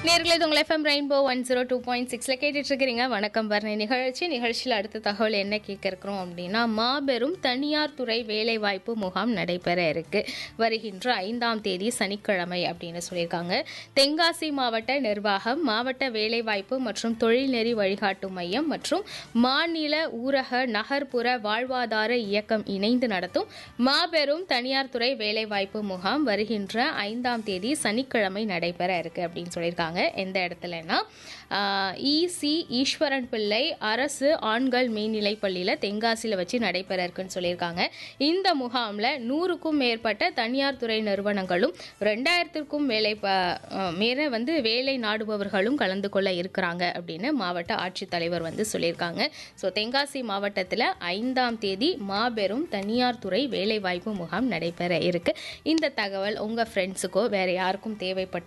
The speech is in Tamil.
நேர்களே இது உங்கள் FM rainbow one zero two point சிக்ஸில் கேட்டுட்டு இருக்கிறீங்க வணக்கம் பரணி நிகழ்ச்சி நிகழ்ச்சியில் அடுத்த தகவல் என்ன கேட்க இருக்கிறோம் அப்படின்னா மாபெரும் தனியார் துறை வேலைவாய்ப்பு முகாம் நடைபெற இருக்கு வருகின்ற ஐந்தாம் தேதி சனிக்கிழமை அப்படின்னு சொல்லியிருக்காங்க தென்காசி மாவட்ட நிர்வாகம் மாவட்ட வேலைவாய்ப்பு மற்றும் தொழில்நெறி வழிகாட்டு மையம் மற்றும் மாநில ஊரக நகர்ப்புற வாழ்வாதார இயக்கம் இணைந்து நடத்தும் மாபெரும் தனியார் துறை வேலைவாய்ப்பு முகாம் வருகின்ற ஐந்தாம் தேதி சனிக்கிழமை நடைபெற இருக்கு அப்படின்னு சொல்லியிருக்காங்க எந்த இடத்துலனா இசி ஈஸ்வரன் பிள்ளை அரசு ஆண்கள் மேல்நிலைப் பள்ளியில் தென்காசியில் வச்சு நடைபெற இருக்குன்னு சொல்லியிருக்காங்க இந்த முகாமில் நூறுக்கும் மேற்பட்ட தனியார் துறை நிறுவனங்களும் ரெண்டாயிரத்திற்கும் வேலை ப- அஹ், மேல வந்து வேலை நாடுபவர்களும் கலந்து கொள்ள இருக்கிறாங்க அப்படின்னு மாவட்ட ஆட்சித்தலைவர் வந்து சொல்லியிருக்காங்க ஸோ தென்காசி மாவட்டத்தில் ஐந்தாம் தேதி மாபெரும் தனியார் துறை வேலைவாய்ப்பு முகாம் நடைபெற இருக்கு இந்த தகவல் உங்கள் ஃப்ரெண்ட்ஸுக்கோ வேற யாருக்கும் தேவைப்பட்ட